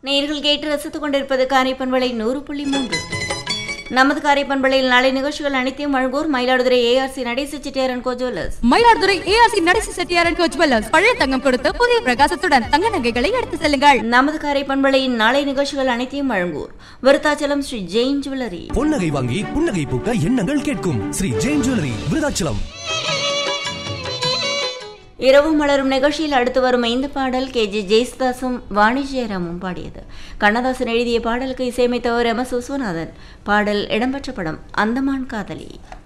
நேயர்கள் கேட்டு ரசித்துக் கொண்டிருப்பது காரைப்பண்பளை நூறு புள்ளி மூன்று நமது காரைப்பண்பளையில் நாளை நிகழ்ச்சிகள் அனைத்தையும் வழங்குவோர் மயிலாடுதுறை ஏஆர்சி நடேச செட்டியாரன் co jewellers Mayiladuthurai ARC Nadesa செட்டியாரன் கோச் ஜுவல்லர்ஸ் பழைய தங்கம் கொடுத்து புதிய பிரகாசத்துடன் தங்க நகைகளை எடுத்து செல்லுங்கள் நமது காரைப்பண்பளையின் நாளை நிகழ்ச்சிகள் அனைத்தையும் வழங்குவோர் விருத்தாச்சலம் ஸ்ரீ ஜெயின் ஜுவல்லரி பொன்னகை வாங்கி புன்னகை பூக்க எண்ணங்கள் கேட்கும் ஸ்ரீ ஜெயின் ஜுவல்லரி விருதாச்சலம் இரவு மலரும் நிகழ்ச்சியில் அடுத்து வரும் இந்த பாடல் கே ஜே ஜெயசுதாசும் வாணி ஜெயராமும் பாடியது கண்ணதாசன் எழுதிய பாடலுக்கு இசையமைத்தவர் எம் எஸ் விஸ்வநாதன் பாடல் இடம்பெற்ற படம் அந்தமான் காதலி